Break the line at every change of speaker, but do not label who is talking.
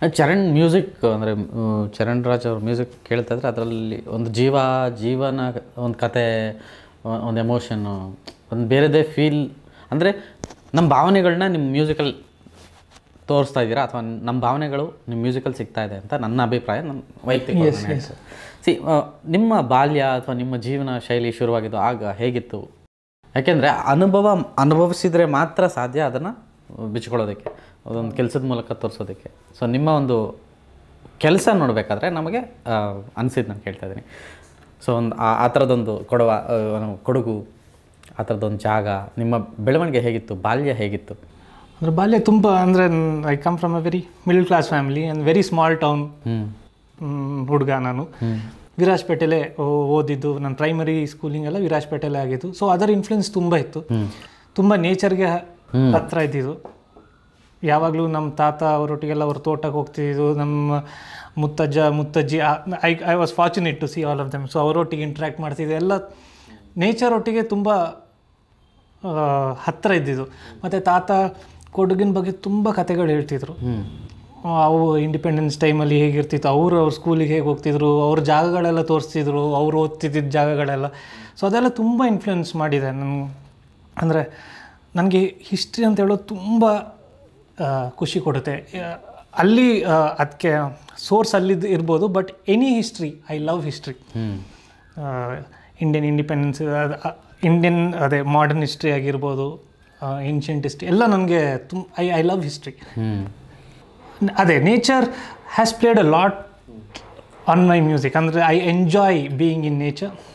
Charan music ಅಂದರೆ ಚರಣ್ ರಾಜ್ ಅವ್ರ music ಕೇಳ್ತಾ ಇದ್ರೆ ಅದರಲ್ಲಿ ಒಂದು ಜೀವ ಜೀವನ ಒಂದು ಕತೆ ಒಂದು ಎಮೋಷನ್ನು ಒಂದು ಬೇರೆದೇ ಫೀಲ್ ಅಂದರೆ ನಮ್ಮ ಭಾವನೆಗಳನ್ನ ನಿಮ್ಮ ಮ್ಯೂಸಿಕಲ್ ತೋರಿಸ್ತಾ ಇದ್ದೀರಾ ಅಥವಾ ನಮ್ಮ ಭಾವನೆಗಳು ನಿಮ್ಮ ಮ್ಯೂಸಿಕಲ್ ಸಿಗ್ತಾ ಇದೆ ಅಂತ ನನ್ನ ಅಭಿಪ್ರಾಯ ನನ್ನ ವೈಯಕ್ತಿಕ ಸಿ ನಿಮ್ಮ ಬಾಲ್ಯ ಅಥವಾ ನಿಮ್ಮ ಜೀವನ ಶೈಲಿ ಶುರುವಾಗಿದ್ದು ಆಗ ಹೇಗಿತ್ತು ಯಾಕೆಂದರೆ ಅನುಭವ ಅನುಭವಿಸಿದರೆ ಮಾತ್ರ ಸಾಧ್ಯ ಅದನ್ನು ಬಿಚ್ಕೊಳ್ಳೋದಕ್ಕೆ ಅದೊಂದು ಕೆಲಸದ ಮೂಲಕ ತೋರಿಸೋದಕ್ಕೆ ಸೊ ನಿಮ್ಮ ಒಂದು ಕೆಲಸ ನೋಡಬೇಕಾದ್ರೆ ನಮಗೆ ಅನಿಸಿದ್ದು ನಾನು ಕೇಳ್ತಾ ಇದ್ದೀನಿ ಸೊ ಒಂದು ಆ ಆ ಥರದೊಂದು ಕೊಡುವ ಆ, ಏನು, ಕೊಡಗು ಆ ಥರದೊಂದು ಜಾಗ ನಿಮ್ಮ ಬೆಳವಣಿಗೆ ಹೇಗಿತ್ತು ಬಾಲ್ಯ ಹೇಗಿತ್ತು
ಅಂದರೆ ಬಾಲ್ಯ ತುಂಬ ಅಂದರೆ I come from a very middle class family and very small town
ಹ್ಞೂ
ಹುಡುಗ ನಾನು ವಿರಾಜ್ಪೇಟೆಲೆ ಓ- ಓದಿದ್ದು ನನ್ನ ಪ್ರೈಮರಿ ಸ್ಕೂಲಿಂಗ್ ಎಲ್ಲ ವಿರಾಜ್ಪೇಟೆಲೆ ಆಗಿದ್ದು ಸೊ ಅದರ ಇನ್ಫ್ಲುಯೆನ್ಸ್ ತುಂಬ ಇತ್ತು ತುಂಬ ನೇಚರ್ಗೆ ಹತ್ರ ಇದ್ದಿದ್ದು ಯಾವಾಗಲೂ ನಮ್ಮ ತಾತ ಅವರೊಟ್ಟಿಗೆಲ್ಲ ಅವ್ರ ತೋಟಕ್ಕೆ ಹೋಗ್ತಿದ್ದು ನಮ್ಮ ಮುತ್ತಜ್ಜ ಮುತ್ತಜ್ಜಿ I I was fortunate to see all of them so ಅವರೊಟ್ಟಿಗೆ ಇಂಟ್ರ್ಯಾಕ್ಟ್ ಮಾಡ್ತಿದ್ದೆ ಎಲ್ಲ ನೇಚರ್ ಒಟ್ಟಿಗೆ ತುಂಬ ಆ, ಹತ್ತಿರ ಇದ್ದಿದ್ದು ಮತ್ತು ತಾತ ಕೊಡಗಿನ ಬಗ್ಗೆ ತುಂಬ ಕತೆಗಳು ಹೇಳ್ತಿದ್ರು ಅವು ಇಂಡಿಪೆಂಡೆನ್ಸ್ ಟೈಮಲ್ಲಿ ಹೇಗಿರ್ತಿತ್ತು ಅವರು ಅವ್ರ ಸ್ಕೂಲಿಗೆ ಹೇಗೆ ಹೋಗ್ತಿದ್ರು ಅವ್ರ ಜಾಗಗಳೆಲ್ಲ ತೋರಿಸ್ತಿದ್ರು ಅವ್ರು ಓದ್ತಿದ್ದ ಜಾಗಗಳೆಲ್ಲ ಸೊ ಅದೆಲ್ಲ ತುಂಬ ಇನ್ಫ್ಲುಯೆನ್ಸ್ ಮಾಡಿದೆ ನನ್ನ ಅಂದರೆ ನನಗೆ ಹಿಸ್ಟ್ರಿ ಅಂತ ಹೇಳೋದು ತುಂಬ ಆ, ಖುಷಿ ಕೊಡುತ್ತೆ ಆ, ಅಲ್ಲಿ ಅದಕ್ಕೆ ಸೋರ್ಸ್ ಅಲ್ಲಿದ್ದು ಇರ್ಬೋದು but any history I love history
ಹ್ಞೂ
ಇಂಡಿಯನ್ ಇಂಡಿಪೆಂಡೆನ್ಸ್ ಇಂಡಿಯನ್ ಅದೇ ಮಾಡರ್ನ್ ಹಿಸ್ಟ್ರಿ ಆಗಿರ್ಬೋದು ಏನ್ಷಿಯಂಟ್ ಹಿಸ್ಟ್ರಿ ಎಲ್ಲ ನನಗೆ ತುಂಬ ಐ ಐ ಲವ್ ಹಿಸ್ಟ್ರಿ
ಹ್ಞೂ
ಅದೇ nature has played a lot on my music ಅಂದರೆ I enjoy being in nature